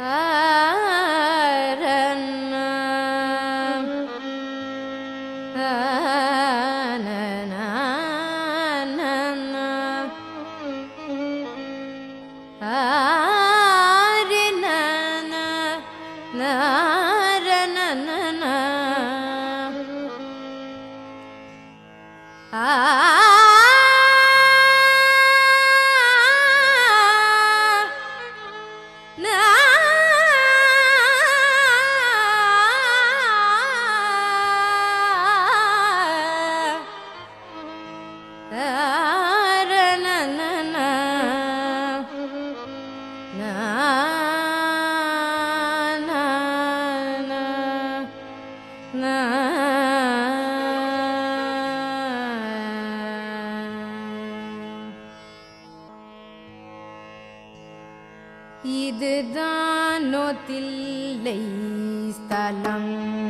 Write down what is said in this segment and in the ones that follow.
இதுதான் நோத்தில்லை ஸ்தலம்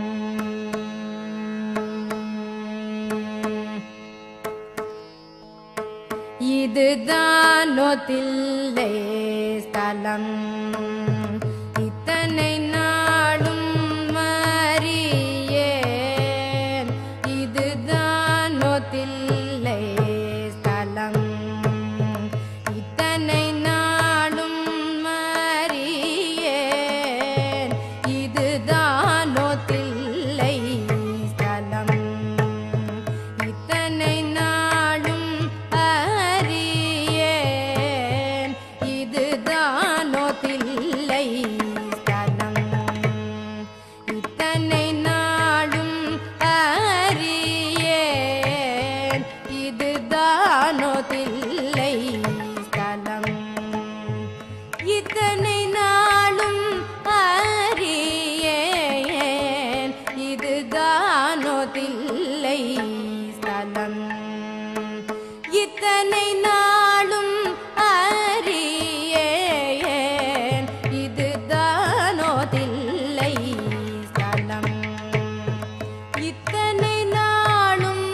இதுதான் நோத்தில்லை ஸ்தலம் இத்தனை நாளும் மறியேன் இதுதான் நோத்தில்லை ஸ்தலம் இத்தனை நாளும் மறியேன் இதுதான் நோத்தில்லை ஸ்தலம் இத்தனை நாளும் அறியேன் இதுதான் நோத்தில்லை ஸ்தலம் இத்தனை நாளும் அறியேன் இதுதான் நோத்தில்லை ஸ்தலம் இத்தனை நாளும் அறியேன் இதுதானோ தில்லை ஸ்தலம் இத்தனை நாளும் அறியேன் இதுதானோ தில்லை ஸ்தலம் இத்தனை நாளும்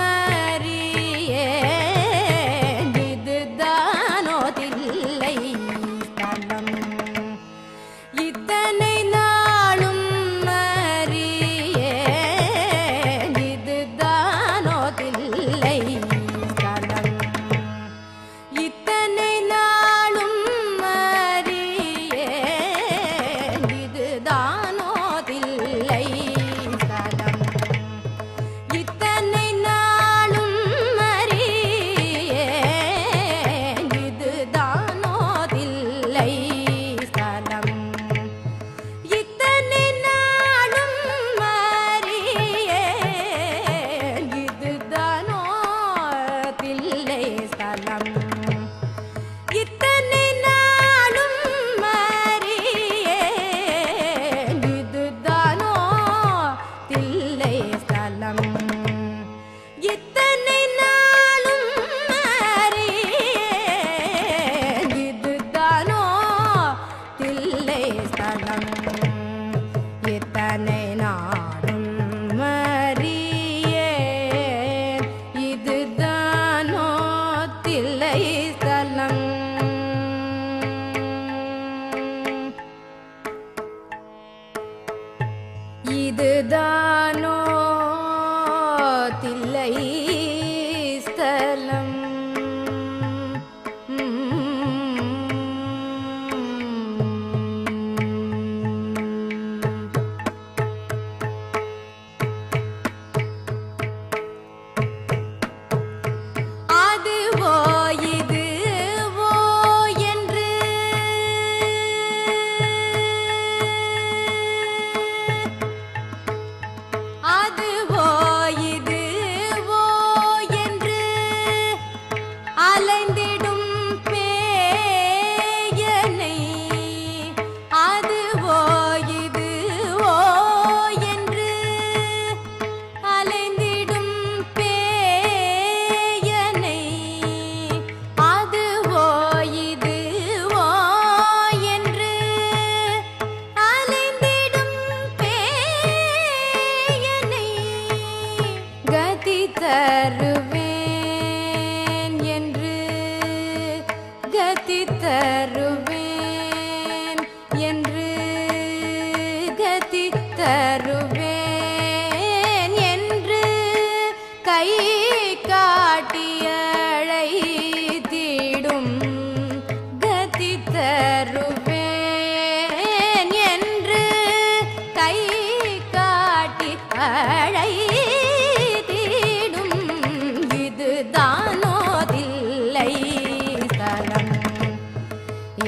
அறியேன் இதுதானோ தில்லை ஸ்தலம் இத்தனை நாளும் அறியேன் இதுதானோ தில்லை ஸ்தலம் இத்தனை நாளும் அறியேன் இதுதானோ தில்லை ஸ்தலம் இத்தனை நாளும் அறியேன் இதுதானோ தில்லை ஸ்தலம் இத்தனை நாளும் அறியேன் இதுதானோ தில்லை ஸ்தலம் இத்தனை நாளும் அறியேன் இதுதானோ தில்லை ஸ்தலம் இத்தனை நாளும் அறியேன் இதுதானோ தில்லை ஸ்தலம் இத்தனை நாளும் அறியேன் இதுதானோ தில்லை ஸ்தலம் இதுதானோ தில்லை ஸ்தலம் அதுவோ இதுவோ என்று அதுவோ இதுவோ என்று அலைந்திடும் பேயனை அதுவோ இதுவோ என்று அலைந்திடும் பேயனை அதுவோ இதுவோ என்று அலைந்திடும் பேயனை கதி தருவேன் என்று கதி தருவேன் என்று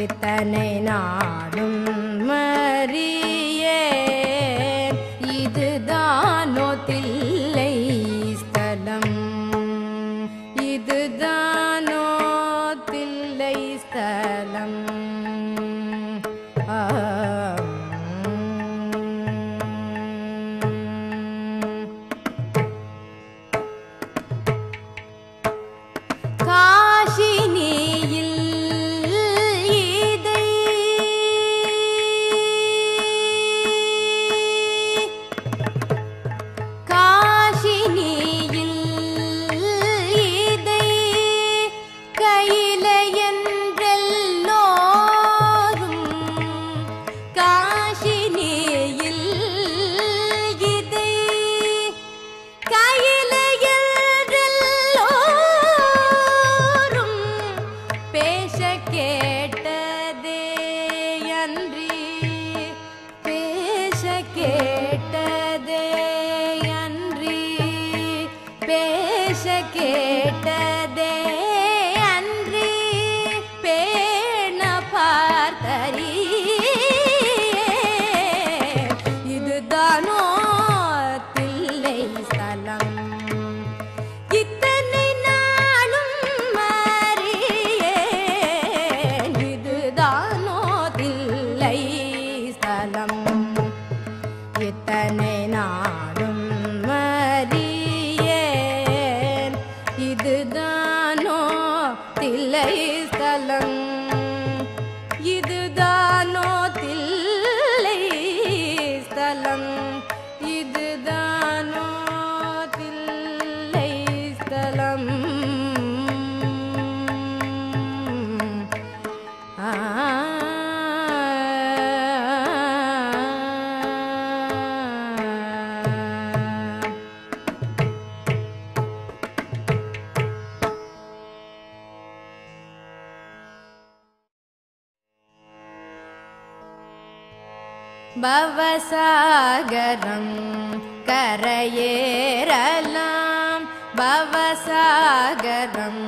இத்தனை நாடும் மறியே இதுதானோ தில்லை ஸ்தலம் இதுதானோ தில்லை ஸ்தலம் ஆம். காஷினியில் இதை காஷினியில் இதை கையில என்றெல்லோரும் காஷினியில் இதை கையில என்றெல்லோரும் பேச கேட்டதே அன்றி பேச கேட்டதே அன்றி பேச கேட்டதே அன்றி பேண பார்த்தரி இதுதானோ தில்லை ஸ்தலம் இத்தனை நாளும் மறியேன் இதுதானோ தில்லை ஸ்தலம் இத்தனை நாடும் மறியேன் இதுதானோ தில்லை ஸ்தலம் இதுதானோ தில்லை ஸ்தலம் இதுதானோ தில்லை ஸ்தலம் ஆ பவசாகரம் கரையேறலாம் பவசாகரம்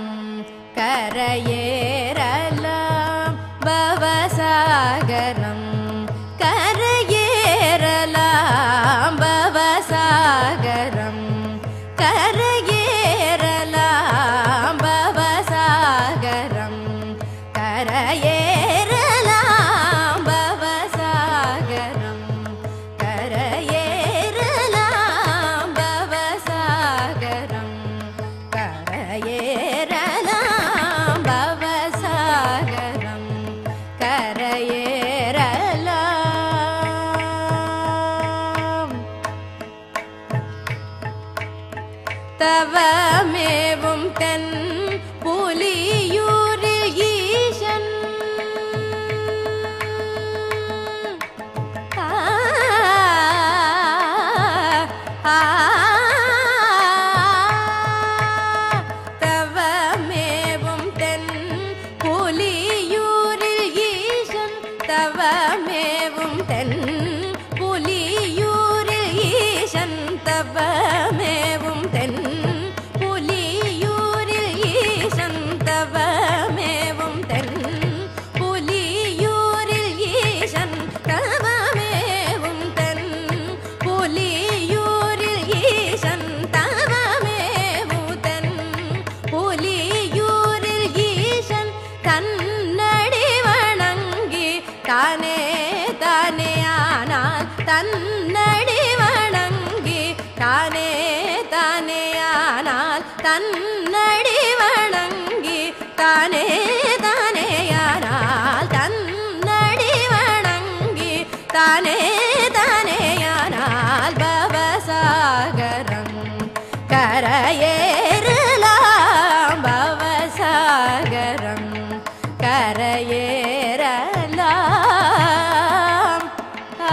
கரையேறலாம் பவசாகரம் கரையேறலாம் பவசாகரம் கரையேறலாம் பவசாகரம் கரையேறலாம் பவசாகரம் கரையேறலாம் பவசாகரம் கரையேறலாம் பவசாகரம் கரையேறலாம் தவமேவும் தென் புலியூரில் ஈசன் ஆ, ஆ, தவமேவும் தென் புலியூரில் ஈசன் தவமேவும் தென் புலியூரில் ஈசன் தவமேவும் தென் புலியூரில் ஈசன் தவமேவும் தென் புலியூரில் ஈசன் தவமேவும் தென் புலியூரில் ஈசன் தவமேவும் தென் புலியூரில் ஈசன் தன்னடி வணங்கி தானே தானே ஆனால் தன்னடி வணங்கி தானே தானே ஆனால் தன்னடி வணங்கி தானே தானே ஆனால் தன்னடி வணங்கி தானே தானே ஆனால் பவசாகரம் கரையேறலாம் பவசாகரம் கரையேறலாம் ஆ.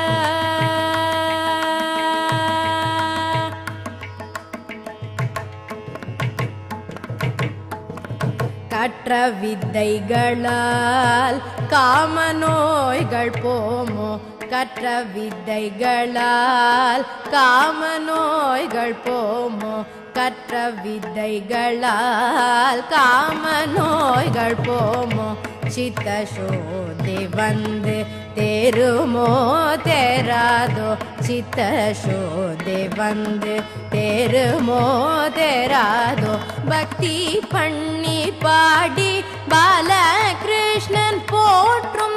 கற்ற வித்தைகளால் காம நோய்கள் போமோ கற்ற வித்தைகளால் காம நோய்கள் போமோ கற்ற வித்தைகளால் காம நோய்கள் போமோ சித்த சோதி வந்து தேருமோ தேராதோ சித்த சோதி வந்து தேருமோ தேராதோ பக்தி பண்ணி பாடி பாலகிருஷ்ணன் போற்றும்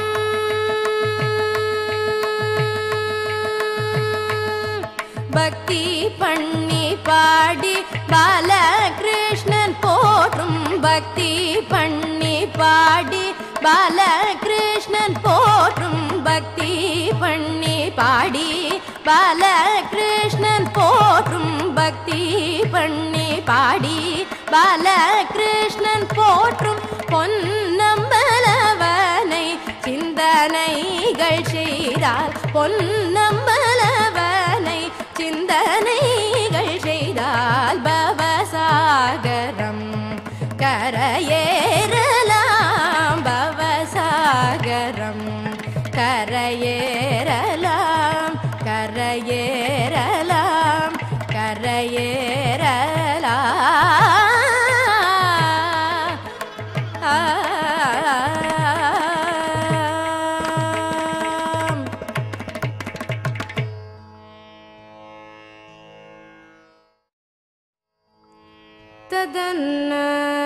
பக்தி பண்ணி பாடி பாலகிருஷ்ணன் போற்றும் பக்தி பண்ணி பாடி பாலகிருஷ்ணன் போற்றும் பக்தி பண்ணி பாடி பாலகிருஷ்ணன் போற்றும் பக்தி பண்ணி பாடி பாலகிருஷ்ணன் போற்றும் பொன்னம்பலவனை சிந்தனைகள் செய்தால் பொன்னம்பலவனை சிந்தனைகள் செய்தால் பவசாகரம் கரையேறலாம் பவசாகரம் கரையேறலாம் கரையேறலாம் கரையேறலாம் ஆம் ததன்ன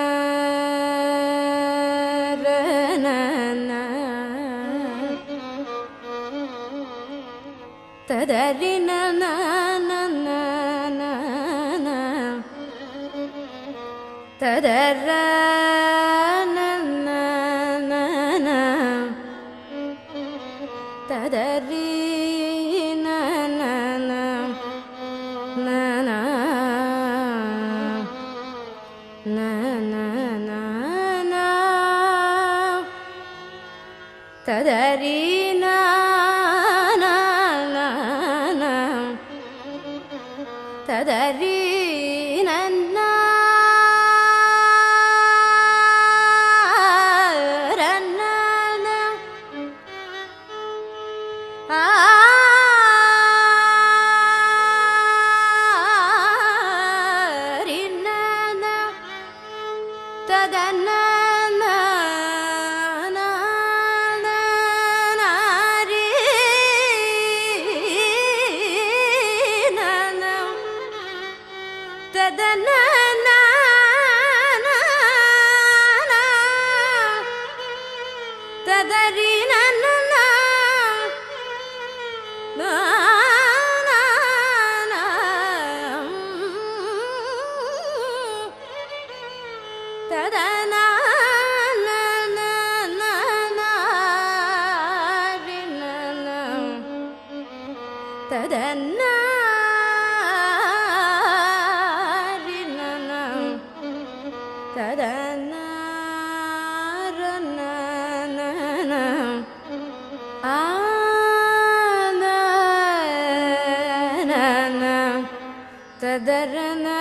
ததறின ததர ததறி ததறி ததறி ததறி ததன ததன ததன ததர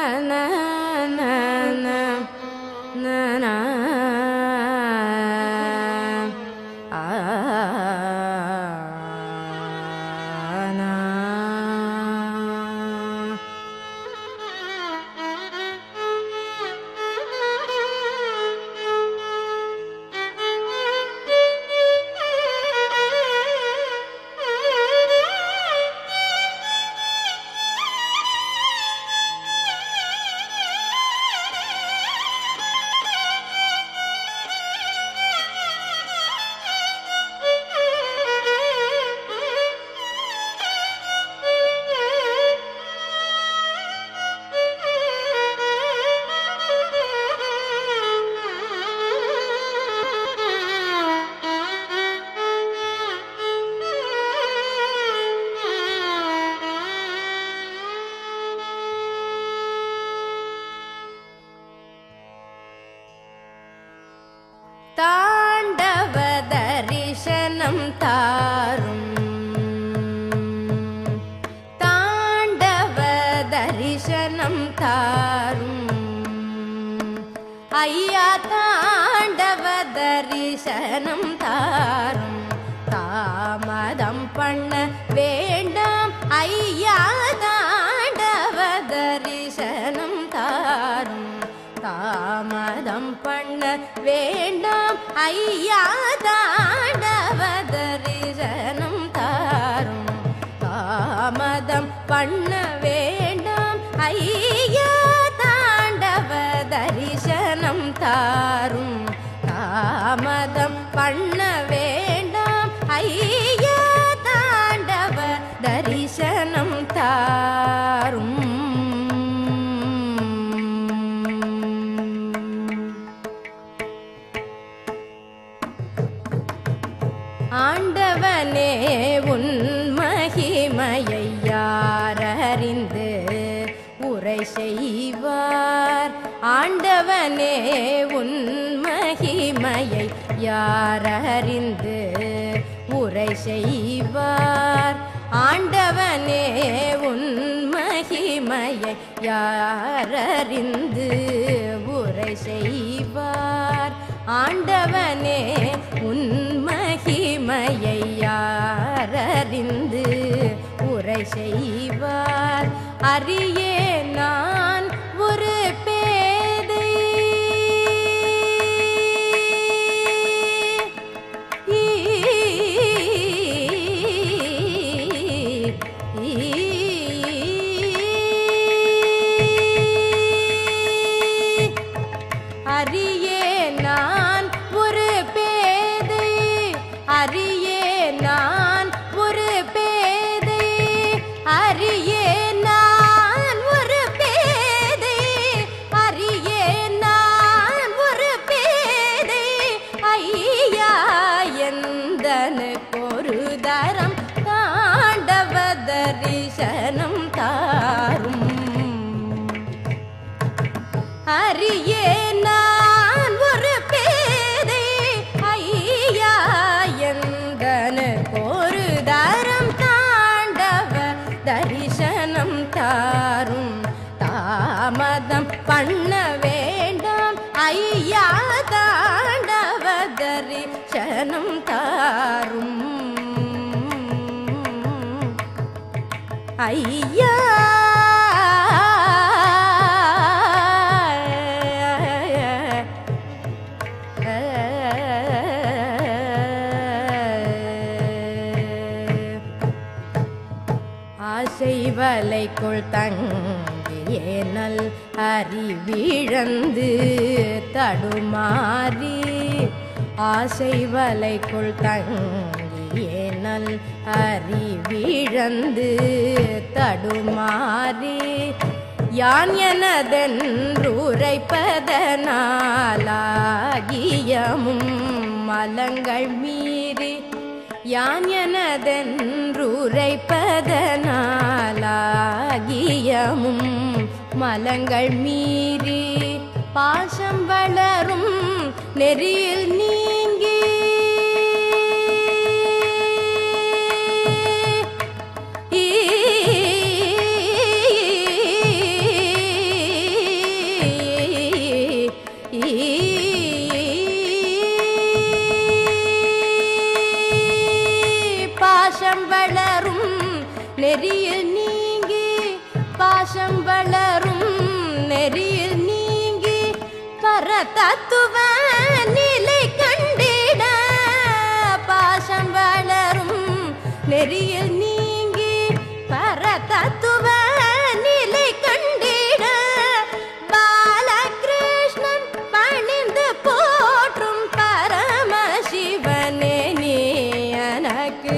தாண்டவ தரிசனம் தாரும் தாண்டவ தரிசனம் தாரும் ஐயா தாண்டவ தரிசனம் தாரும் தாமதம் பண்ண வேண்டாம் ஐயா தாண்டவ தரிசனம் தாரும் தாமதம் பண்ண வேண்டாம் ஐயா தாண்டவ தரிசனம் தாரும் தாமதம் பண்ண வேண்டாம் ஐயா தாண்டவ தரிசனம் தாரும் தாமதம் பண்ண வேண்டாம் ஐயா தாண்டவ தரிசனம் தாரும் ஆண்டவனே உன் மகிமையை யாரறிந்து உரை செய்வார் ஆண்டவனே உன் மகிமையை யாரறிந்து உரை செய்வார் ஆண்டவனே உன் மகிமையை யாரறிந்து உரை செய்வார் ஆண்டவனே உன் மகிமையை யாரறிந்து உரை செய்வார் அறியே நான் ஒரு பேதை அறியே நான் ஒரு பேதை அறியே நான் ஒரு பேதை அறியே நான் ஒரு பேதை அறியே நான் ஒரு பேதை ஐயா எந்தனுக்கு ஒரு தரம் தாண்டவ தரிசனம் தாரும் அறியே நான் ஒரு பேதை ஐயா எந்தனுக்கு ஒரு தரம் தாண்டவ தரிசனம் தாரும் தாமதம் பண்ண வேண்டாம் ஐயா தாண்டவ தரிசனம் தாரும் ஐயா ஆசை வலைக்குள் தங்கியே நல் அறிவிழந்து தடுமாறி ஆசை வலைக்குள் தங்கியே நல் அறிவிழந்து தடுமாறி யான் எனதென்றுரைப்பதனாலாகியமும் மலங்கள் மீறி யான் எனதென்றுரைப்பதனாலாகியமும் மலங்கள் மீறி பாசம் வளரும் நெறியில் நீங்கி பாசம் வளரும் நெறியில் நீங்கி பாசம் வளரும் நெறியில் நீங்கி பரதத்துவ நிலை கண்டிட பாசம் வளரும் நெறியில் நீங்கி பரதத்துவ நிலை கண்டிட பாலகிருஷ்ணன் பணிந்து போற்றும் பரமசிவனே நீ எனக்கு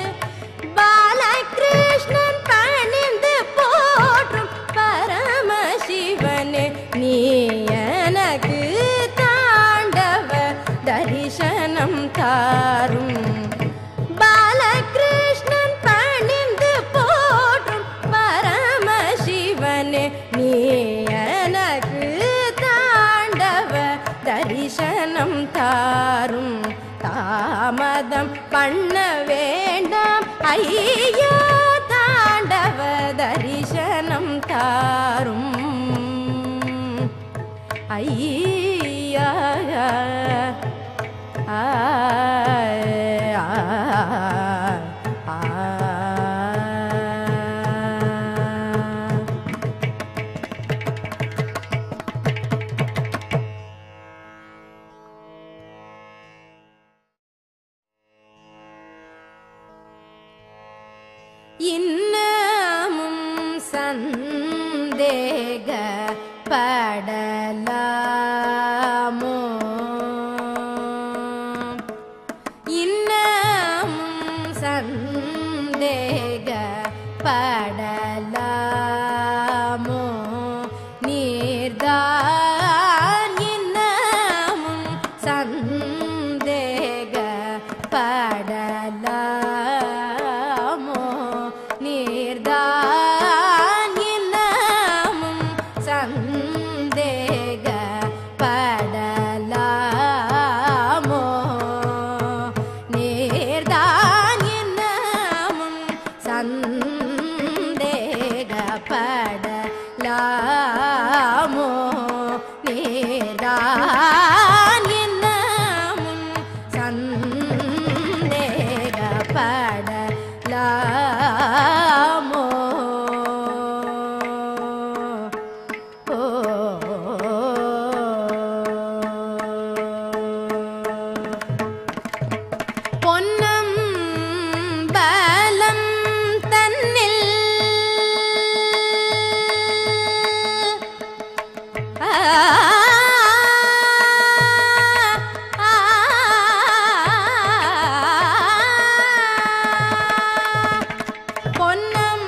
பாலகிருஷ்ணன் பணிந்து போற்றும் பரமசிவனே நீ எனக்கு தாண்டவ தரிசனம் தாரும் பாலகிருஷ்ணன் பணிந்து போற்றும் பரமசிவனே நீ எனக்கு தாண்டவ தரிசனம் தாரும் தாமதம் பண்ண வேண்டாம் ஐயா தாண்டவ தரிசனம் தாரும் ஐயா ஆ, ஆ, ஆ, ஆ. படலாமோ இன்னமும் சந்தேக படலாமோ நீர்தான் இன்னமும் சந்தேக படலாமோ நீர்தான் இன்னமும் சந்தேக படலாமோ நீர்தான் இன்னமும் சந்தேகப்படலாமோ நீர்தான் இன்னமும் சந்தேகப்படலாமோ பொன்னம் பலம் தன்னில் ஆ, ஆ, பொன்னம்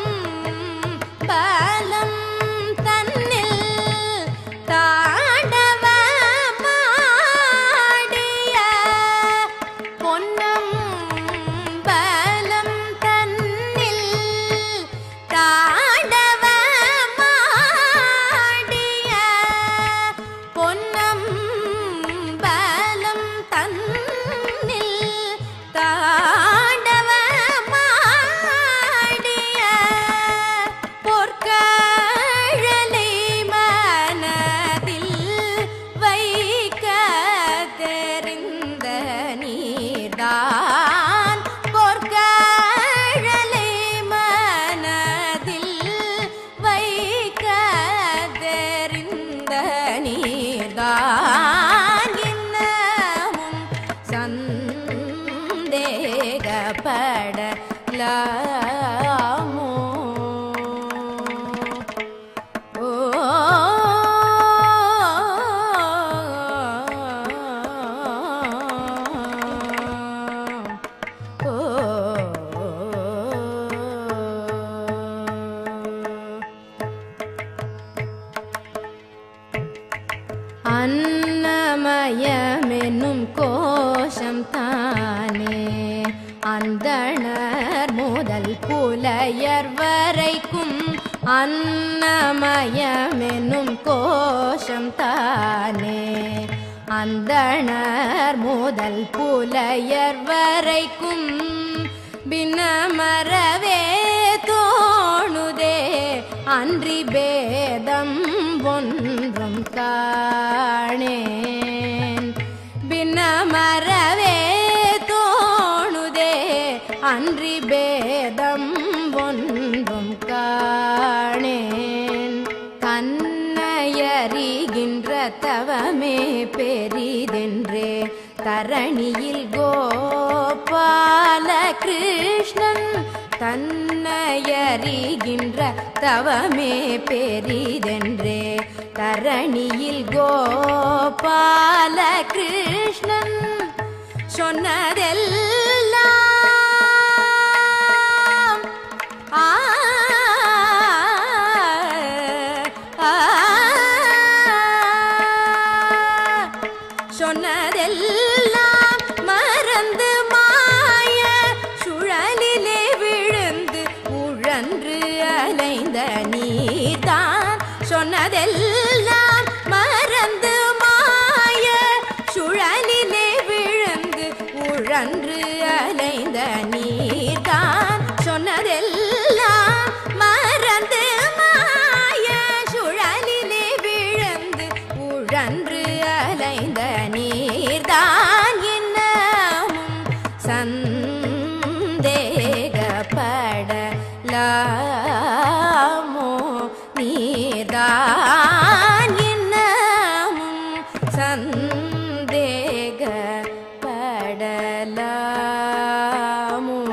பலம் தன்னில் தாண்டவ மாடிய பொன்னம் பலம் தன்னில் தாண்டவ மாடிய பொன்னம் பலம் தன்னில் தாண்டவ மாடிய பொற்கழலை மனதில் வைக்க தெரிந்த நீர்தான் பொற்கழலை மனதில் வைக்க தெரிந்த நீர்தான் இன்னமும் சந்தேகப்படலாமோ ஓ அன்னமயமென்னும் கோஷம் தானே அந்தணர் முதல் புலையர் வரைக்கும் அன்னமயமென்னும் கோஷம் தானே அந்தணர் முதல் புலையர் வரைக்கும் பின்னமரவே தோணுதே அன்றி பேதம் ஒன்றும் காணேன் பின்னமரவே தோணுதே அன்றி பேதம் ஒன்றும் காணேன் தன்னையறிகின்ற தவமே பெரிதென்றே தரணியில் கோபால கிருஷ்ணன் தன்னையறிகின்ற தவமே பெரிதென்றே தரணியில் கோபால கிருஷ்ணன் சொன்னதெல்லாம் ஆ ஆ சொன்னதெல்லாம் மறந்து மாய சுழலிலே விழுந்து உழன்று அலைந்த நீதான் சொன்னதெல்லாம் மறந்து மாய சுழலிலே விழுந்து உழன்று அலைந்த நீதான் சொன்னதெல்லாம் மறந்து மாய சுழலிலே விழுந்து உழன்று அலைந்த நீர்தான் இன்னமும் சந்தேகப்படலாமோ நீர்தான் இன்னமும் சந்தேகப்படலாமோ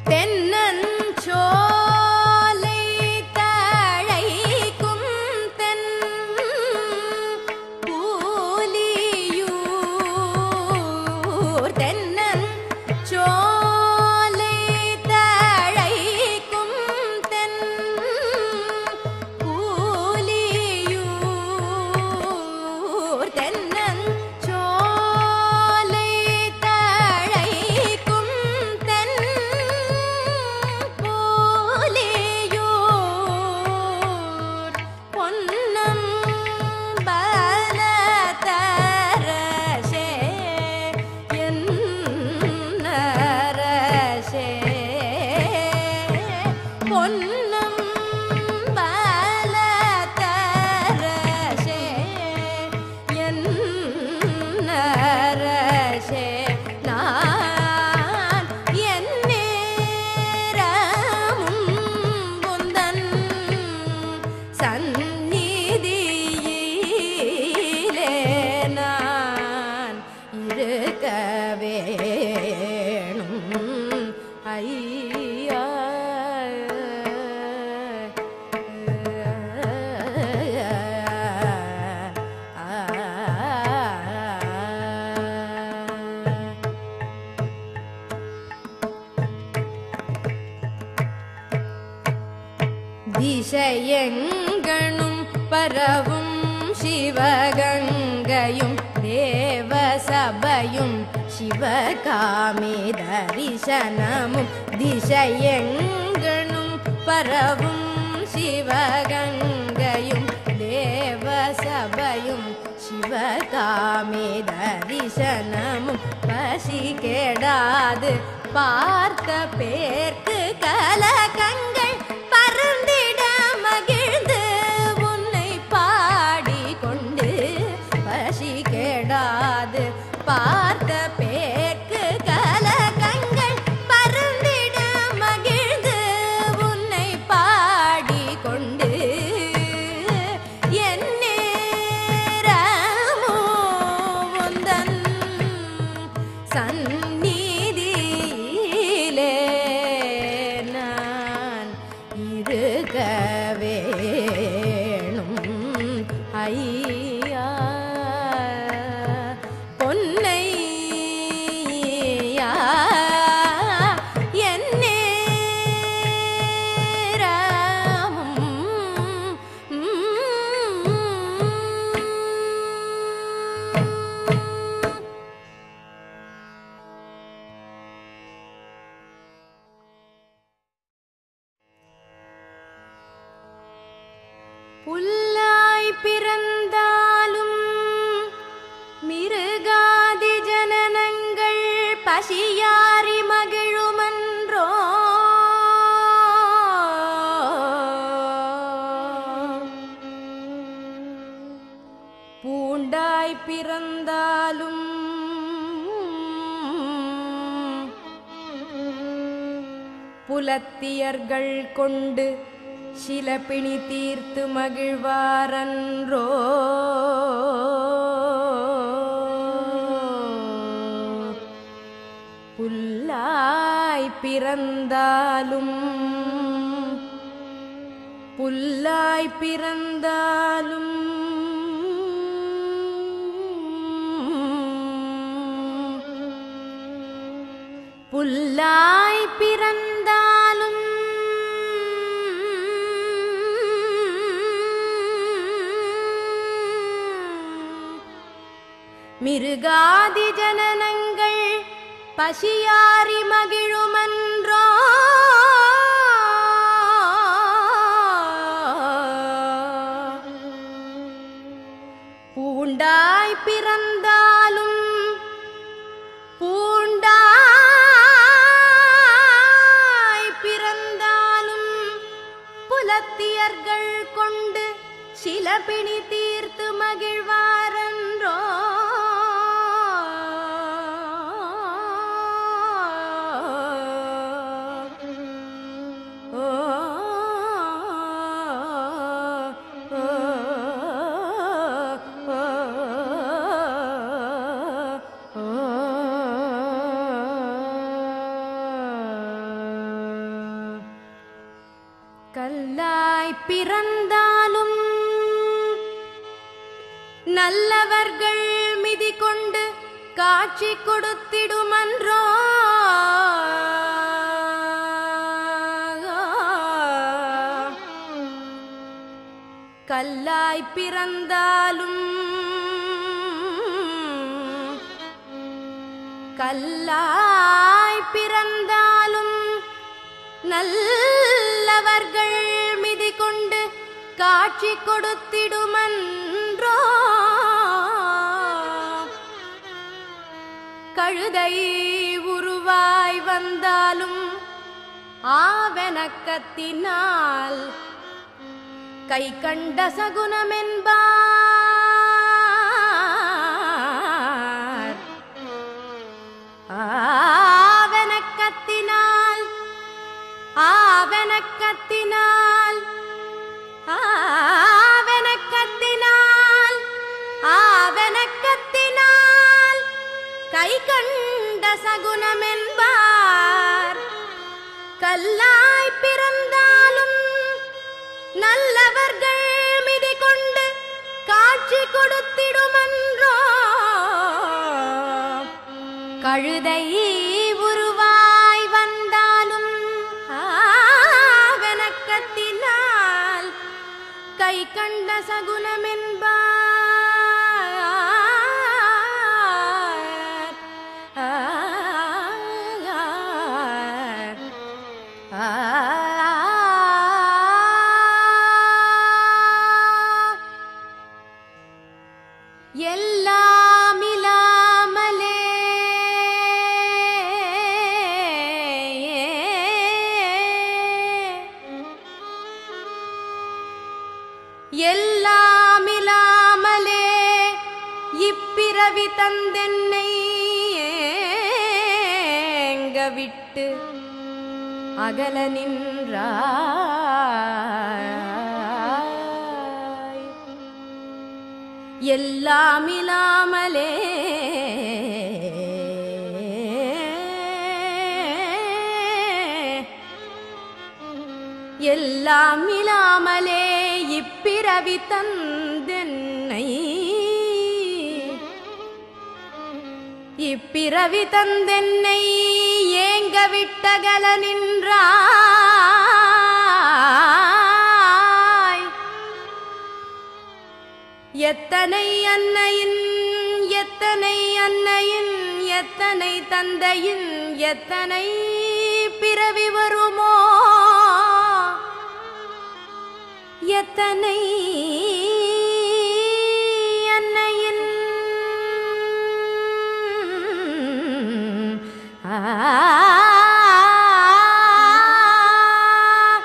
தென்னஞ்சோலை தழைக்கும் தென் பூலியூர் தென்னஞ்சோலை தழைக்கும் தென் பூலியூர் தென்னஞ்சோலை தழைக்கும் தென் பூலியூர் பொன்னம் பலதரசே என்னரசே பொன்னம் பலதரசே என்னரசே நான் என் நேரமும் உந்தன் சந்நிதியிலே நான் இருக்க வேணும் ஐயா திசையெங்கணும் பரவும் சிவகங்கையும் தேவசபையும் சிவகாமி தரிசனமும் திசையெங்கணும் பரவும் சிவகங்கையும் தேவசபையும் சிவகாமி தரிசனமும் பசி கெடாது பார்த்த பேர்க்கு கலகங்கள் பருந்திட மகிழ்ந்து உன்னை பாடிக்கொண்டு பசி கெடாது பார்த்த பேர்க்கு கலகங்கள் பருந்திட மகிழ்ந்து உன்னை பாடிக்கொண்டு என் நேரமோ உந்தன் சந்நிதியிலே நான் இருக்க வேணும் ஐயா பொன்னையா என் நேரமும் புல்லாய் பிறந்தாலும் மிருகாதி ஜனனங்கள் பசியாரி மகிழுமன்றோ பூண்டாய் பிறந்தாலும் புலத்தியர்கள் கொண்டு சில பிணி தீர்த்து மகிழ்வாரன்றோ புல்லாய் பிறந்தாலும் புல்லாய் பிறந்தாலும் புல்லாய் பிறந்தாலும் மிருகாதி ஜனனங்கள் பசியாரி மகிழுமன்றோ பூண்டாய் பிறந்தாலும் பூண்டாய் பிறந்தாலும் புலத்தியர்கள் கொண்டு சில பிணி தீர்த்து மகிழ்வாரன்றோ கல்லாய் பிறந்தாலும் நல்லவர்கள் மிதி கொண்டு காட்சி கொடுத்திடுமன்றோ கல்லாய் பிறந்தாலும் கல்லாய் பிறந்தாலும் நல்லவர்கள் மிதி கொண்டு காட்சி கொடுத்திடுமன்றோ கழுதை உருவாய் வந்தாலும் ஆவெனக்கத்தினால் கை கண்ட சகுனமென்பார் ஆவெனக்கத்தினால் ஆவெனக்கத்தினால் ஆவெனக்கத்தினால் ஆவெனக்கத்தினால் கை கண்ட சகுனமென்பார் கல்லாய் பிறந்தாலும் நல்லவர்கள் மிதி கொண்டு காட்சி கொடுத்திடுமன்றோ கழுதை உருவாய் வந்தாலும் ஆவனக்கத்தினால் கை கண்ட சகுனமென்பார் எல்லாம் இல்லாமலே எல்லாம் இல்லாமலே இப்பிறவி தந்தென்னை ஏங்க விட்டு அகல நின்றாய் எல்லாம் இல்லாமலே எல்லாம் இல்லாமலே இப்பிறவி தந்தென்னை இப்பிறவி தந்தென்னை ஏங்க விட்டகல நின்றாய் எத்தனை அன்னையின் எத்தனை அன்னையின் எத்தனை தந்தையின் எத்தனை பிறவி வருமோ எத்தனை அன்னையின் ஆ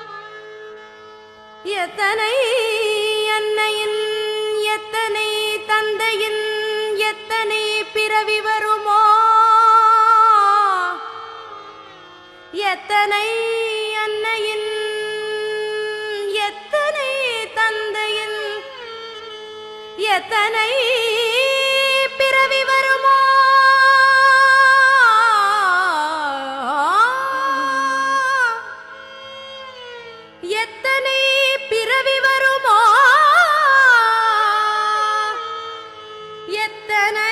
எத்தனை அன்னையின் எத்தனை தந்தையின் எத்தனை பிறவி வருமோ எத்தனை அன்னையின் எத்தனை தந்தையின் எத்தனை பிறவி வருமோ எத்தனை பிறவி வருமோ எத்தனை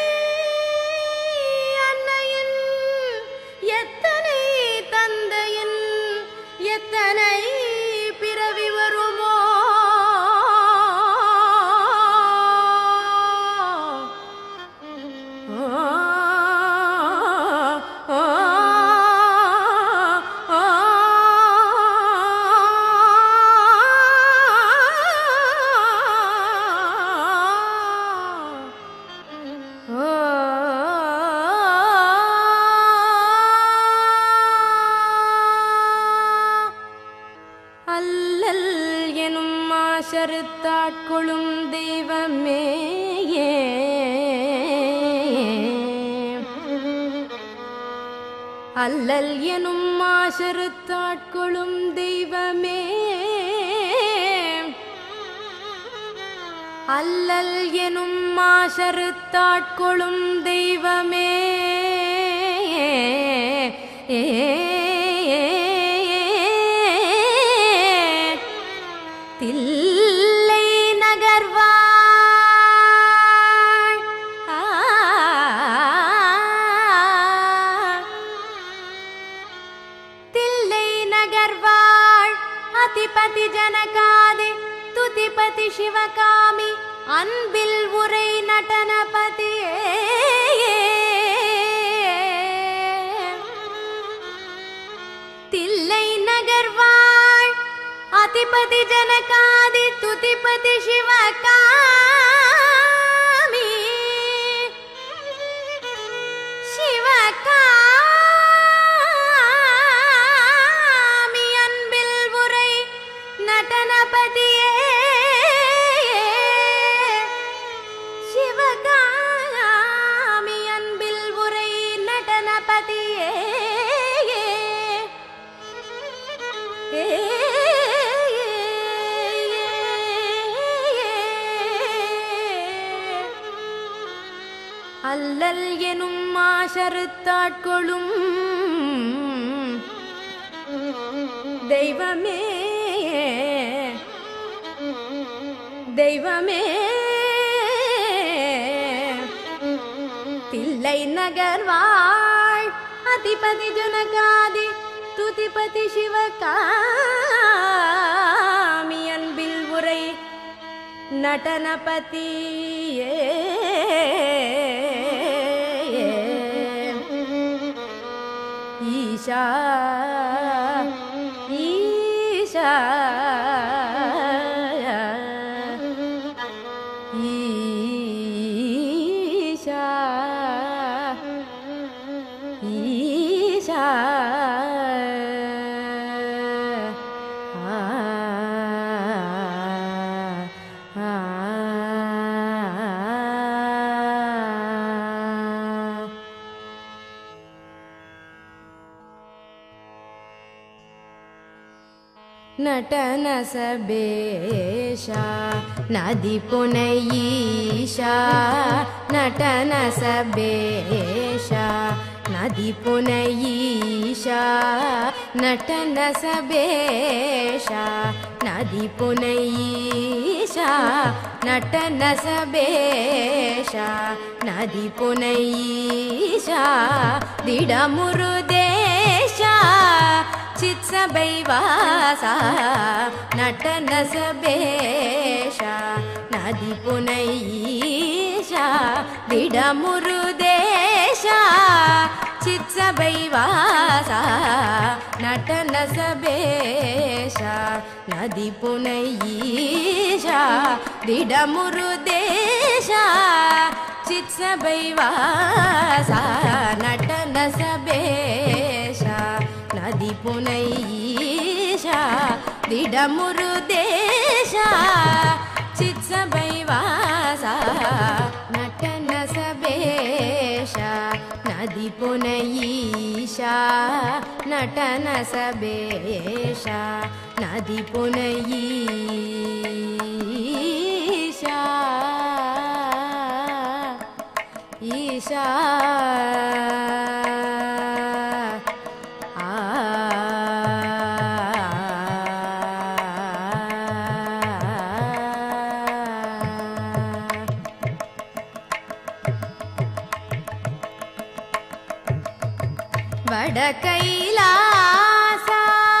அன்னையின் எத்தனை தந்தையின் எத்தனை பிறவி வருமோ அல்லல் எனும் மாசறுத்தாட்கொளும் தெய்வமே அல்லல் எனும் மாசறுத்தாட்கொளும் தெய்வமே அல்லல் எனும் மாசறுத்தாட்கொளும் தெய்வமே ஏ நகர்வாள் அதிபதி ஜனகாதி துதிபதி சிவகாமி அன்பில் உரை நடனபதியே தில்லை நகர்வாள் அதிபதி ஜனகாதி துதிபதி சிவகாமி சிவகாமி அன்பில் உரை நடனபதியே சிவகாமி அன்பில் உரை நடனபதியே அல்லல் எனும் மாசறுத்தாட்கொளும் தெய்வமே தெய்வமே தில்லை நகர்வாள் அதிபதி ஜனகாதி துதிபதி சிவகாமி அன்பில் உரை நடனபதியே ஈஷா ஈஷா ஈஷா ஈஷா ஆ ஆ ನಟನ ಸಬೇಶ ನದಿ ಪುನಯೀಶ ನಟನ ಸಬೇಶ ನದಿ ಪುನಯೀಶ ನಟನ ಸಬೇಶ ನದಿ ಪುನಯೀಶ ನಟನ ಸಬೇಶ ನದಿ ಪುನಯೀಶ ದಿಡಮುರು ದೇಶ ಚಿತ್ಸಬೈವಾಸ ನಟನ ಸಬೇಶ ನದಿ ಪುನೈಶ ದಿಡಮುರು ದೇಶ ಚಿತ್ಸಬೈವಾಸ ನಟನ ಸಬೇಶ ನದಿ ಪುನೈಶ ದಿಡಮುರು ದೇಶ ಚಿತ್ಸಬೈವಾಸ ನಟನ ಸಬೇಶ ನದಿ ಪುನೈಶ ದಿಡಮುರು ದೇಶ ಚಿತ್ಸಬೈವಾಸ ನಟನ ಸಬೇಶ ನದಿ ಪುನೈಶ ನಟನ ಸಬೇಶ ನದಿ ಪುನೈಶ ಈಶಾ ಆ வட கைலாச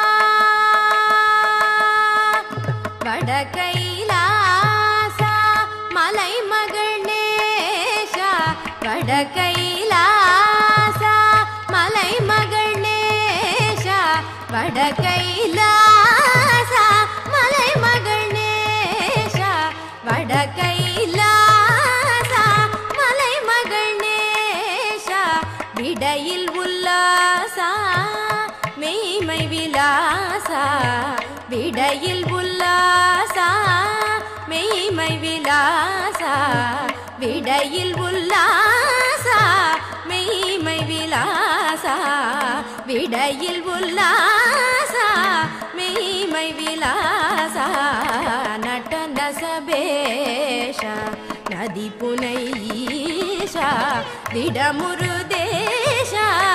வட கைலாச மலை மகள் நேஷா வட கைலாச மலை மகள் நேஷா வட கைலாச மலை மகள் நேஷா வட கைலாச மலை மகள் நேஷா விடையில் உல்லாசா மெய்மை விலாசா விடையில் உல்லாசா மெய்மை விலாசா விடையில் உல்லாசா மெய்மை விலாசா விடையில் உல்லாசா மெய்மை விலாசா நடன சபேஷ நதி புனைஷா விடமுரு தேಶ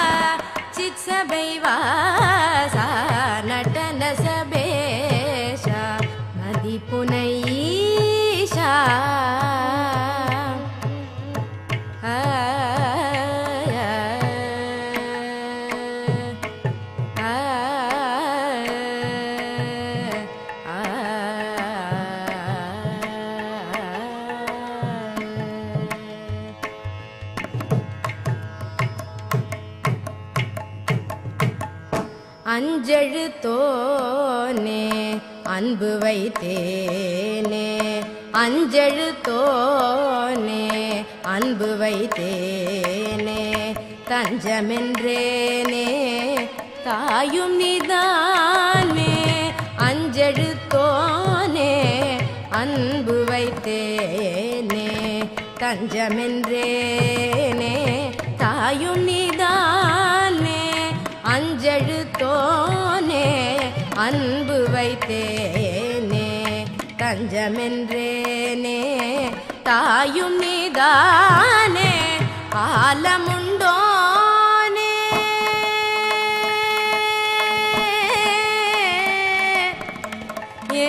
ಚಿತ್ಸಬೈವಾಸ ನಟನ ಸಬೇಶ ನದಿ ಪುನೈಶ ಆ, ಆ, ಆ, அஞ்செழுத்தோனே அன்பு வைத்தேனே அஞ்செழுத்தோனே அன்பு வைத்தேனே தஞ்சமென்றேனே தாயும் நிதானே அஞ்செழுத்தோனே அன்பு வைத்தேனே தஞ்சமென்றேனே தாயும் நிதானே அஞ்செழுத்தோனே அன்பு வைத்தேனே தஞ்சமென்றேனே தாயும் நீதானே ஆலமுண்டோனே ஏ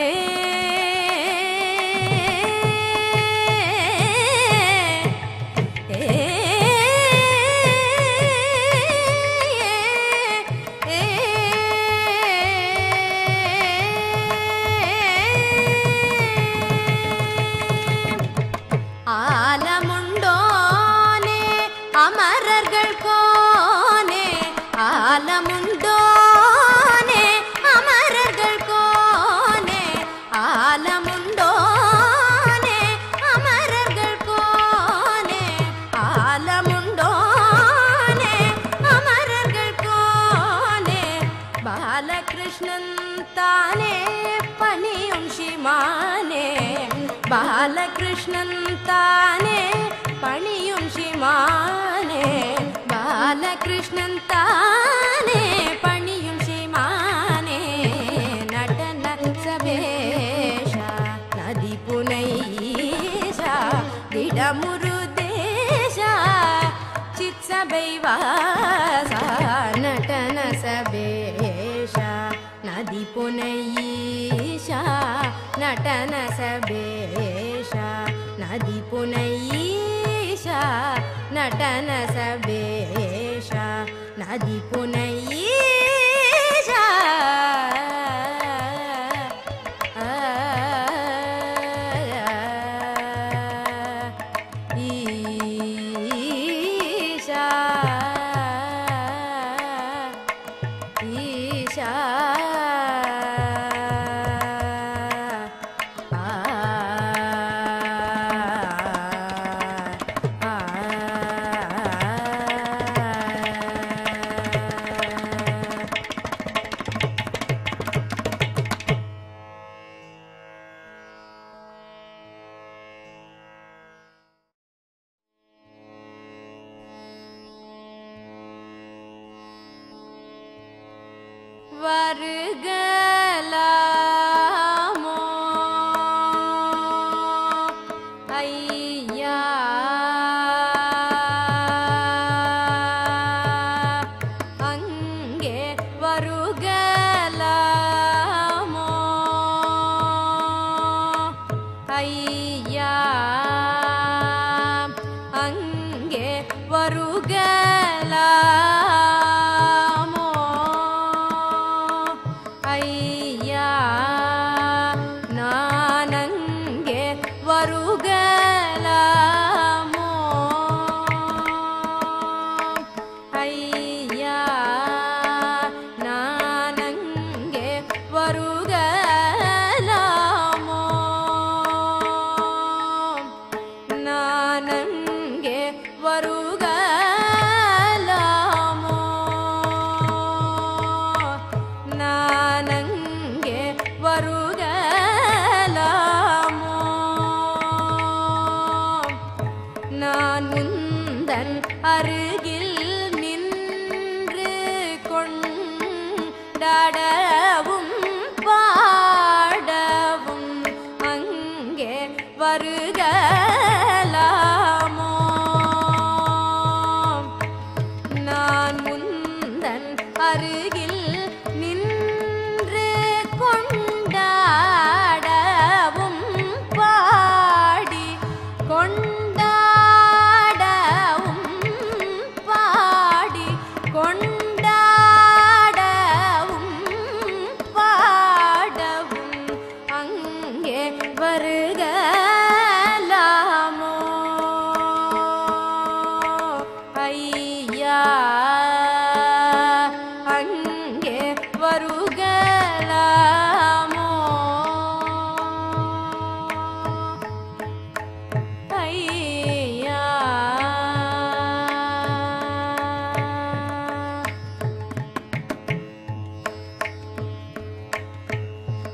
ஆலமுண்டோனே அமரர்கள் கோனே ஆலமுண்டோனே அமரர்கள் கோனே ஆலமுண்டோனே அமரர்கள் கோனே ஆலமுண்டோனே அமரர்கள் கோனே பாலகிருஷ்ணன் தானே பணியும் ஷிமானே பாலகிருஷ்ணன் தானே பணியும் ஷிமானே பாலகிருஷ்ணன் தானே பணியும் ஷிமானே நடன சபேஷா நதி புனைஷா திடமுரு தேஷா சித் சபை வாசா நடன சபேஷா நதி புனையீஷா நடன சபேஷா நதி புனையீஷா நடன சபேஷா நதி புனையீஷா ஈஷா ஈஷா ஆ ஆ வருகலாமோ ஐயா அங்கே வருகலாமோ ஐயா அங்கே வருகலாமோ ஐயா நானங்கே வருகலாமோ ஐயா நானங்கே வருகலாமோ நானங்கே வருகலாமோ நானங்கே வருகலாமோ நான் உந்தன் அருகில் நின்று கொண்டாடவும் பாடவும் அங்கே வருகலாமோ நான் முந்தன் அருகில் நின்று கொண்டாடவும் பாடி கொண்டாடவும் பாடி கொண்டாடவும்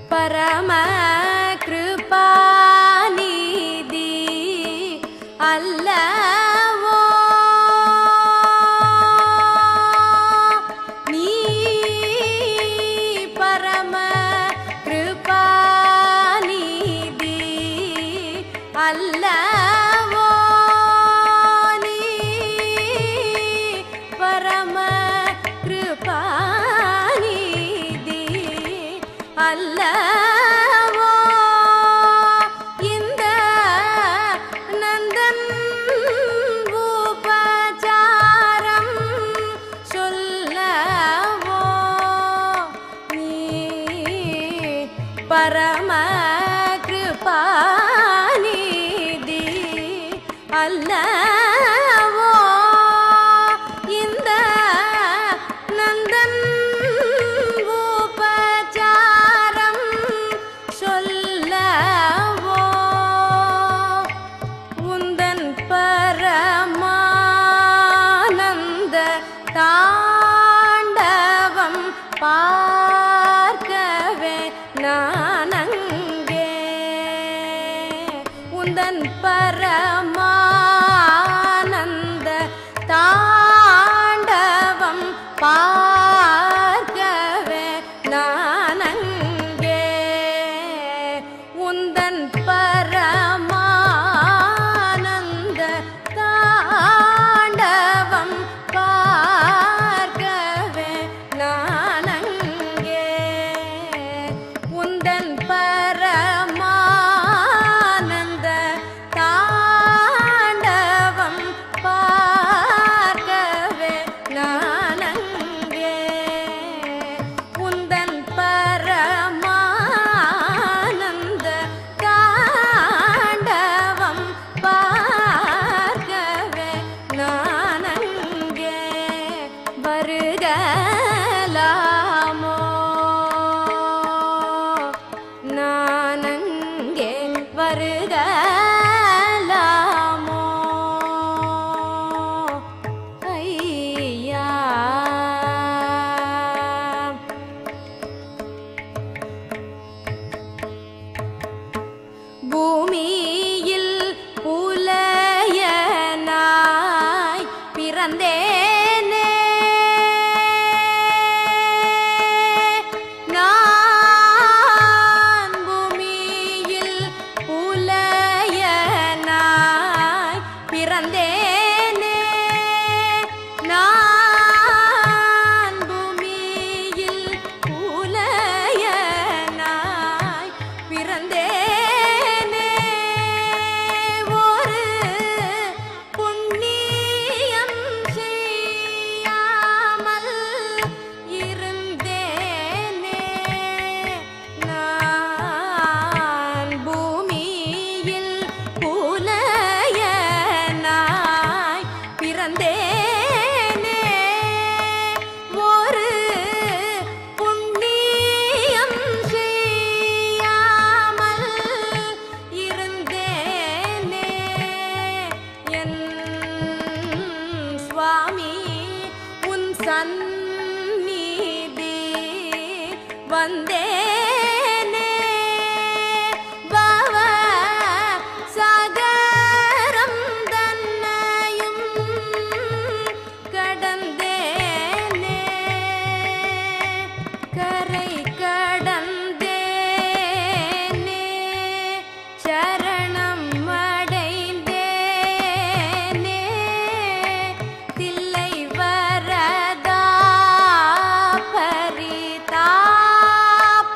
பரம கிருபாநிதி அல்லவோ நீ பரம கிருபாநிதி அல்லவோ நீ பரம கிருபாநிதி அல்லவோ இந்த நந்தன் உபச்சாரம் சொல்லவோ நீ பரம கிருபாநிதி அல்லவோ இந்த நந்தன் உபச்சாரம் சொல்லவோ உந்தன் பரமானந்த தாண்டவம் பார்க்கவே நானங்கே உந்தன் பரமானந்த தாண்டவம் பார்க்கவே நானங்கே உந்தன் பரமானந்த தாண்டவம் பார்க்கவே நானங்கே உந்தன் பரமானந்த தாண்டவம் பார்க்கவே நானங்கே உந்தன் பரமானந்த தாண்டவம் பார்க்கவே நானங்கே வருகலாமோ நானங்கே வருகலாமோ ஐயா பூமியில் புலையனாய் பிறந்தேனே நான் பூமியில் புலையனாய் பிறந்தேனே நான் பூமியில் புலையனாய் பிறந்தேனே ஒரு புண்ணியம் செய்யாமல் இருந்தேனே நான் பூமியில் புலையனாய் பிறந்தேனே ஒரு புண்ணியம் செய்யாமல் இருந்தேனே என் சுவாமி உன் சந்நிதி வந்தேனே பவ சகரம் தன்னையும் கடந்தேனே கரை கடந்தேனே சரணம் அடைந்தேனே தில்லை வரதா பரிதாப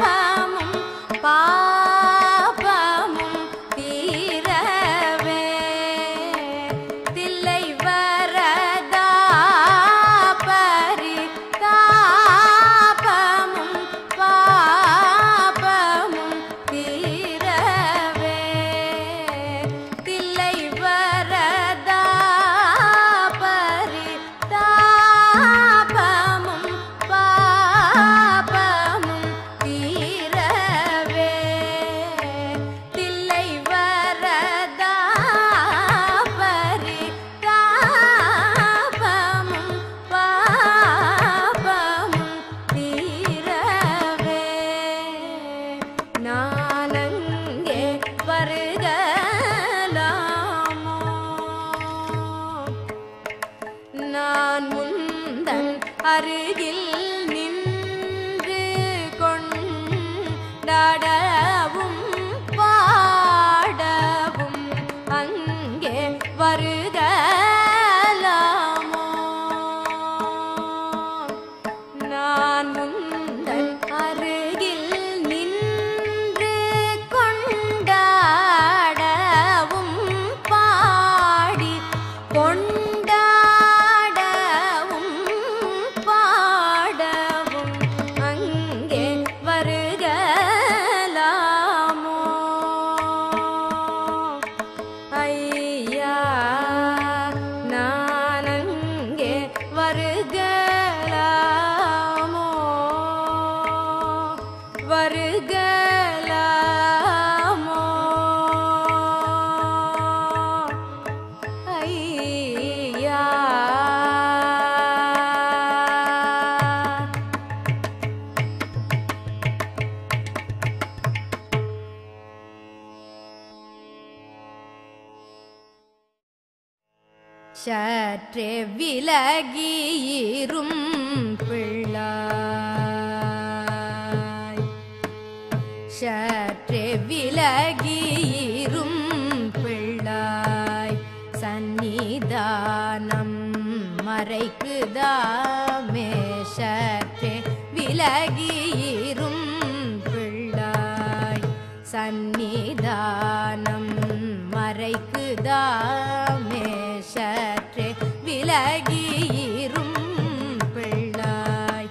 சற்றே விலகியிரும் பிள்ளாய் சற்றே விலகியிரும் பிள்ளாய் சந்நிதானம் மறைக்குதாமே சற்றே விலகியிரும் பிள்ளாய் சந்நிதானம் மறைக்குதாமே சற்றே விலகியிரும் பிள்ளாய்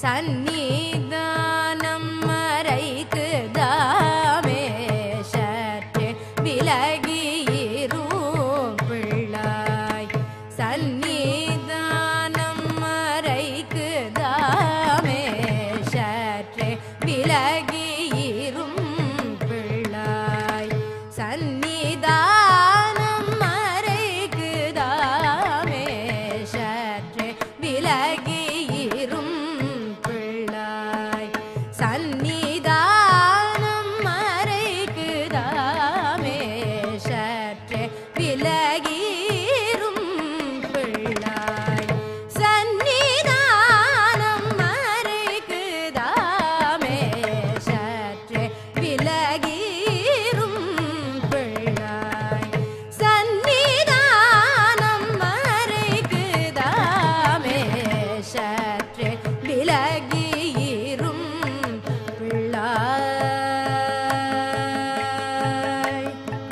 சந்நிதானம் மறைக்குதாமே சற்றே விலகியிரும் பிள்ளாய் சந்நிதானம் மறைக்குதாமே சற்றே விலகியிரும் பிள்ளாய் சந்நிதானம் மறைக்குதாமே சற்றே விலகியிரும் பிள்ளாய் சந்நிதானம் மறைக்குதாமே சற்றே விலகிரும் பிள்ளாய் சந்நிதானம் மறைக்குதாமே சற்றே விலகிரும் பிள்ளாய் சந்நிதானம் மறைக்குதாமே சற்றே விலகிரும் பிள்ளாய்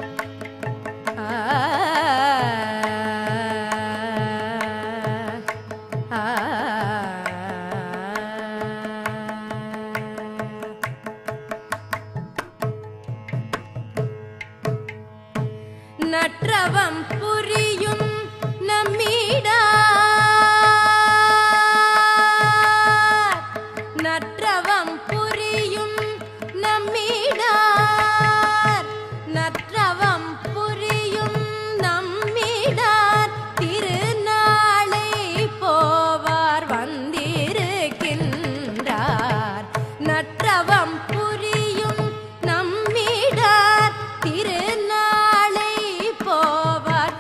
நற்றவம் புரியும் நம்மீடா நற்றவம் புரியும் நம்மீடார் நற்றவம் புரியும் நம்மீடார் திருநாளை போவார் வந்திருக்கின்றார் நற்றவம் புரியும் நம்மீடார் திருநாளை போவார்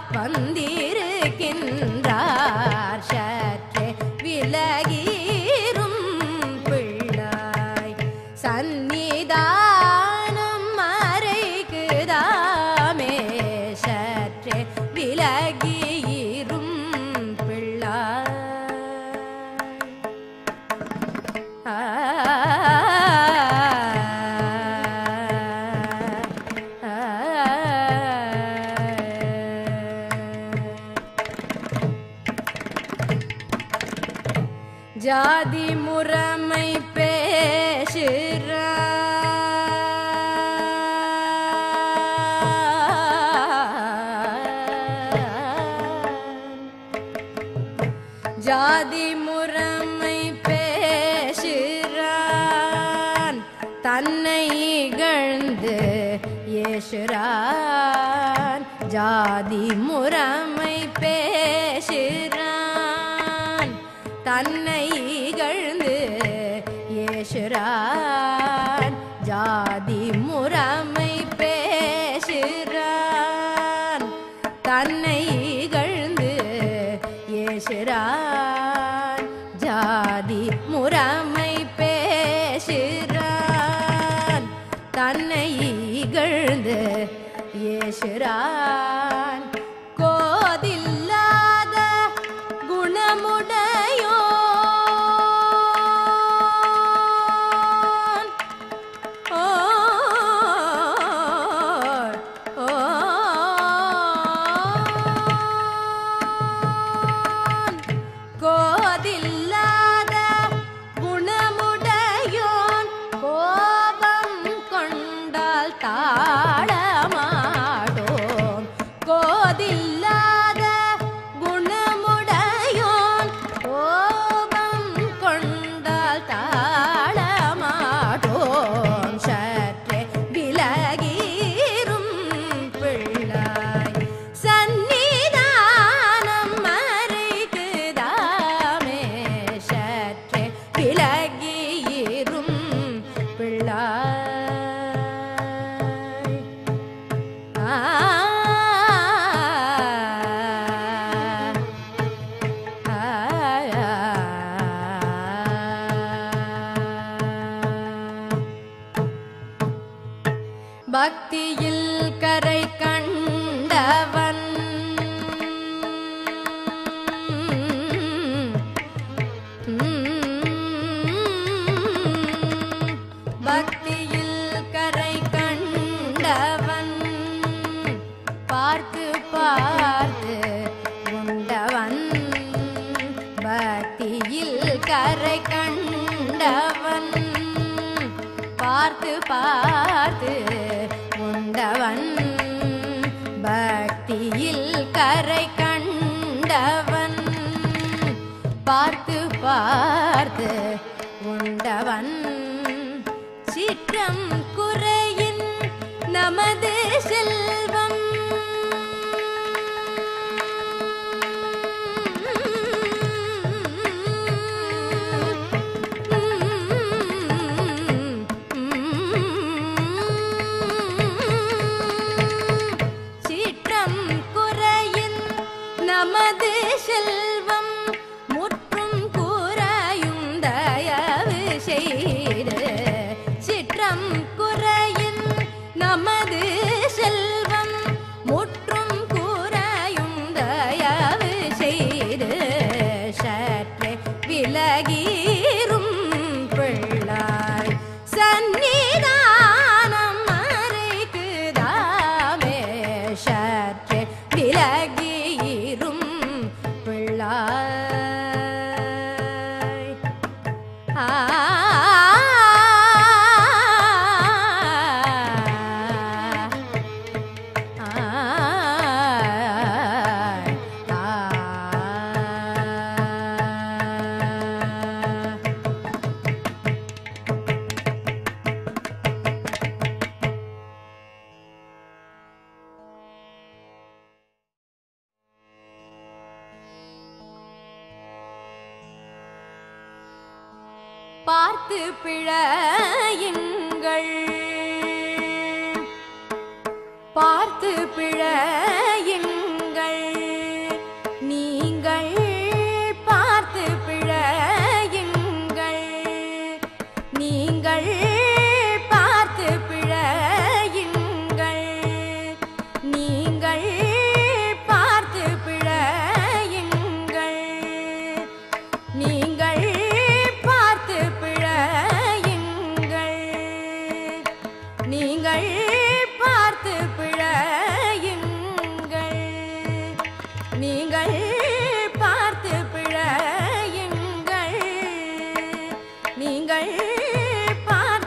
வந்திருக்கின்றார் சற்றே விலகிரும் பிள்ளாய் சந்நிதானம் மறைக்குதாமே சற்றே விலகிரும் பிள்ளாய் ஜாதி முறைமை பேசுறான் ஜாதி முறைமை பேசுறான் தன்னை இகழ்ந்து ஏசுறான் ஜாதி முறைமை பேசுறான் தன்னை இகழ்ந்து ஏசுறான் ஜாதி முறைமை பேசுறான் தன்னை இகழ்ந்து ஏசுறான் ஜாதி முறைமை பேசுறான் தன்னை இகழ்ந்து ஏசுறான் கோதில்லாத குணமுடையோன் ஓ ஓ கோதில்லாத குணமுடையோன் கோபம் கொண்டால் தாழமாடோம் பக்தியில் கரை கண்டவன் பக்தியில் கரை கண்டவன் பார்த்து பார்த்து உண்டவன் பக்தியில் கரை கண்டவன் பார்த்து பார்த்து உண்டவன் பக்தியில் கரை கண்டவன் பார்த்து பார்த்து உண்டவன் சிற்றம் குறையின் நமது செல்வம் சிற்றம் குறையின் நமது செல்வம் முற்றும் குறையும் தயவு செய்து சிற்றம் குறையின் நமது செல்வம் முற்றும் குறையும் தயவு செய்து சற்றே விலகீரும் பிள்ளாய் சந்நிதானம் மறைக்குதாமே சற்றே விலகீரும் பிள்ளாய் ஆ பார்த்து பிழையுங்கள் பார்த்து பிழையுங்கள் நீங்கள் பார்த்து பிழையுங்கள் நீங்கள் பார்த்து பிழையுங்கள் நீங்கள் பார்த்து பிழையுங்கள் நீங்கள் பார்த்து பிழையுங்கள் நீங்கள் பார்த்து பிழையுங்கள் நீங்கள் பார்த்து பிழையுங்கள் நீங்கள் பார்த்து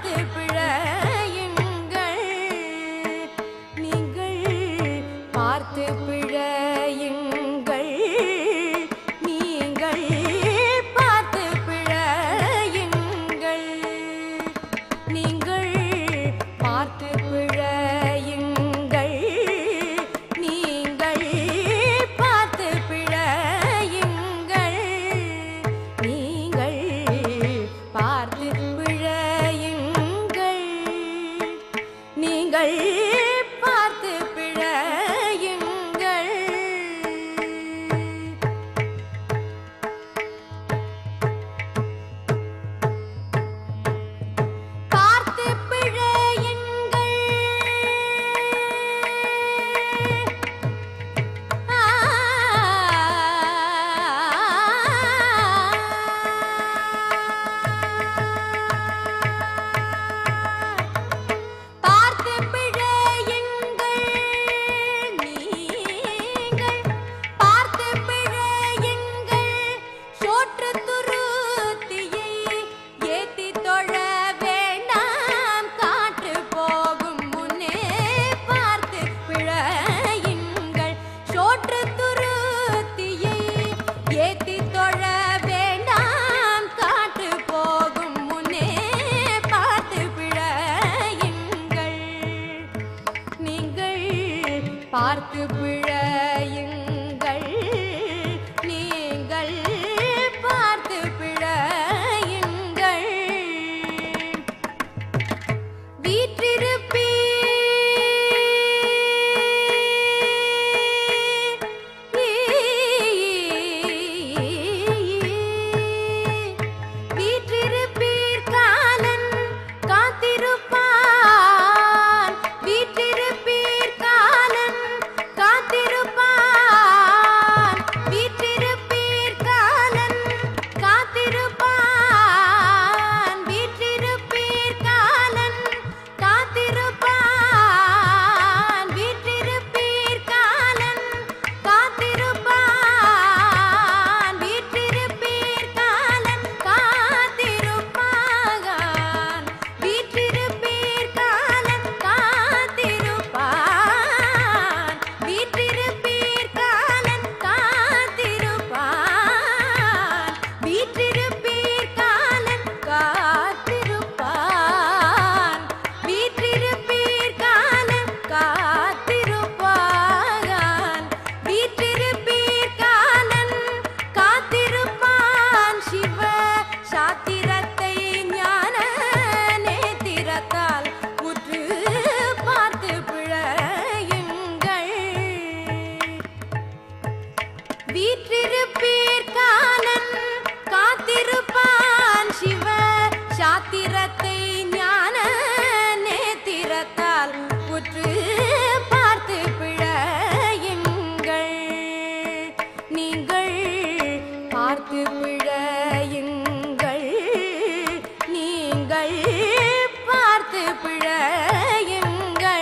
நீங்கள் பார்த்து பிழையுங்கள்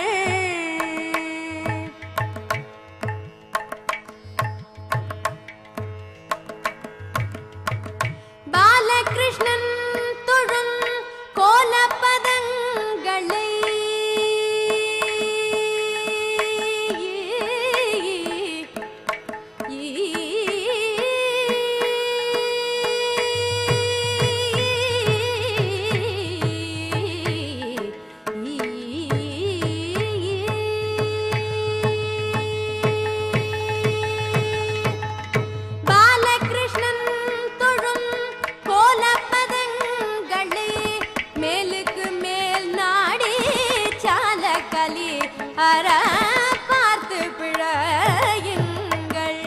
பாலகிருஷ்ணன் தொழும் கோலப்பதங்களை பாலகிருஷ்ணன் தொழும் கோலப்பதங்களே மேலுக்கு மேல் நாடி சாலக்கலி அற பார்த்து பிழையுங்கள்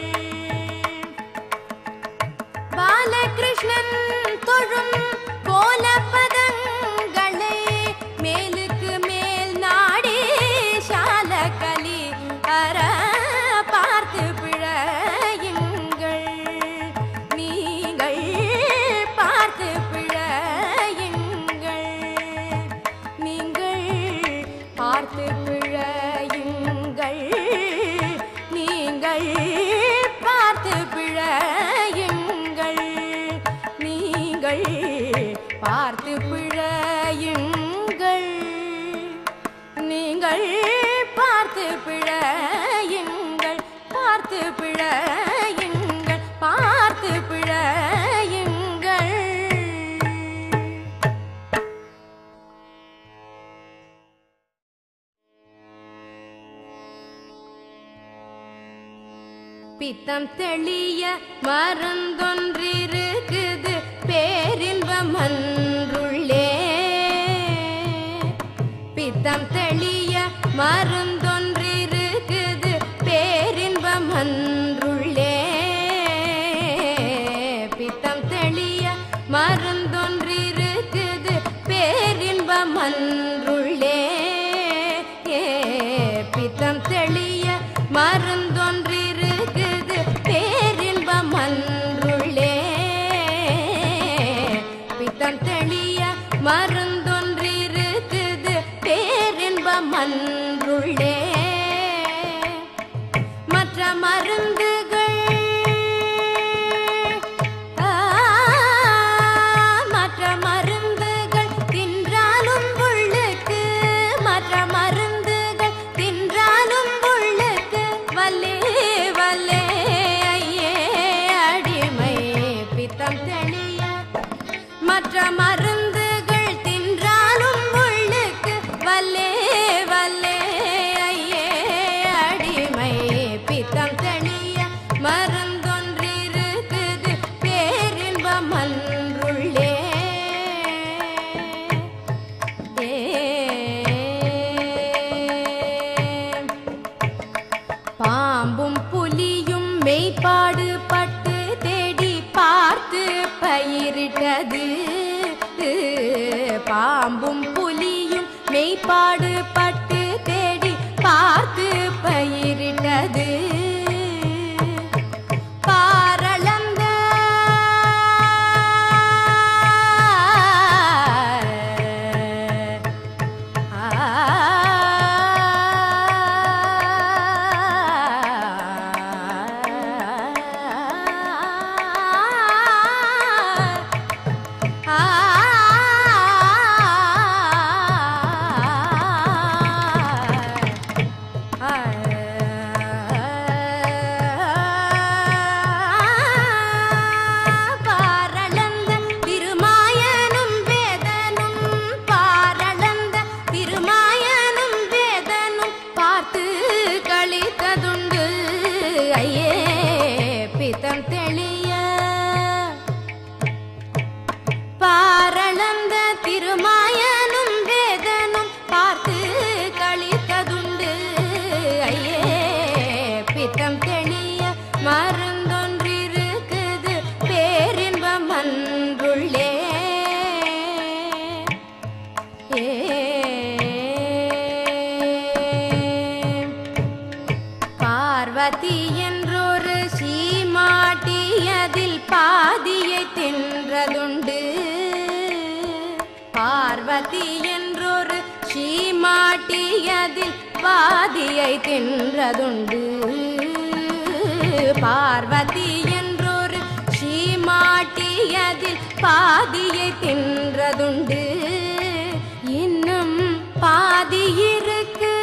பாலகிருஷ்ணன் தொழும் கோலப்பதங்களே மேலுக்கு மேல் நாடி சாலக்கலி அற பார்த்து பிழையுங்கள் நீங்கள் பார்த்து பிழையுங்கள் நீங்கள் பார்த்து பிழையுங்கள் நீங்கள் பார்த்து பிழையுங்கள் நீங்கள் பார்த்து பிழையுங்கள் நீங்கள் பார்த்து பிழையுங்கள் பார்த்து பிழையுங்கள் பார்த்து பிழையுங்கள் பித்தம் தெளிய மருந்தொன்றிருக்குது பேரின்பம் அன்றுள்ளே பித்தம் தெளிய மருந்தொன்றிருக்குது பேரின்பம் அன்றுள்ளே பித்தம் தெளிய மருந்தொன்றிருக்குது பேரின்பம் அன்றுள்ளே ஏ பித்தம் தெளிய மருந்தொன்றிருக்குது பேரின்பம் அன்றுள்ளே பித்தம் தெளிய மருந்தொன்றிருக்குது பேரின்பம் அன்றுள்ளே மற்ற மருந்துகள் ஆ, மற்ற மருந்துகள் தின்றாலும் உள்ளுக்கு மற்ற மருந்துகள் தின்றாலும் உள்ளுக்கு வல்லே வல்லே ஐயே அடிமை பித்தம் தெளிய மற்ற மருந்துகள் தின்றாலும் உள்ளுக்கு வல்லே வல்லே ஐயே அடிமை பித்தம் தெளிய மருந்தொன்றிருக்குது பேரின்பம் அன்றுள்ளே ஏ பாம்பும் புலியும் மெய்ப்பாடு பட்டு தேடி பார்த்து பயிரிட்டது பாம்பும் புலியும் மெய்ப்பாடு பட்டு தேடி பார்த்து பயிரிட்டது பாரளந்த பாரளந்த திருமாயனும் வேதனும் பாரளந்த திருமாயனும் வேதனும் பார்த்து கழித்ததுண்டு ஐயே பித்தம் தெளிய பாரளந்த திருமாயனும் வேதனும் பார்த்து கழித்ததுண்டு ஐயே பித்தம் தெளிய மருந்தொன்றிருக்குது பேரின்பம் அன்புள்ளே ஏ பார்வதி என்றொரு சீமாட்டியதில் பாதியை தின்றதுண்டு பார்வதி என்றொரு சீமாட்டியதில் பாதியை தின்றதுண்டு பார்வதி என்றொரு சீமாட்டியதில் பாதியை தின்றதுண்டு இன்னும் பாதி இருக்கு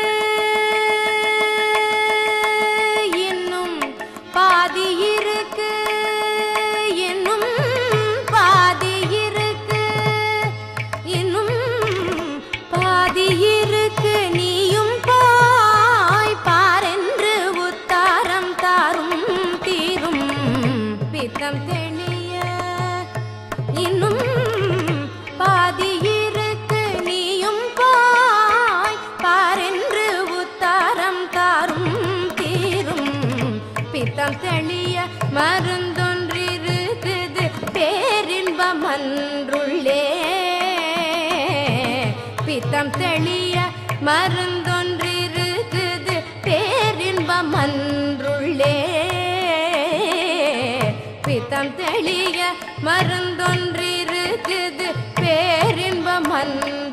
இன்னும் பாதி இருக்கு இன்னும் பாதி இருக்கு இன்னும் பாதி இருக்கு நீயும் போய் பாரென்று உத்தாரம் தாரும் தீரும் பித்தம் தெளிய இன்னும் பாதி இருக்கு நீயும் போய் பாரென்று உத்தாரம் தாரும் தீரும் பித்தம் தெளிய மருந்தொன்றிருக்குது பேரின்பம் அன்றுள்ளே பித்தம் தெளிய மருந்தொன்றிருக்குது பேரின்பம் அன்றுள்ளே பித்தம் தெளிய மருந்தொன்றிருக்குது பேரின்பம் அன்று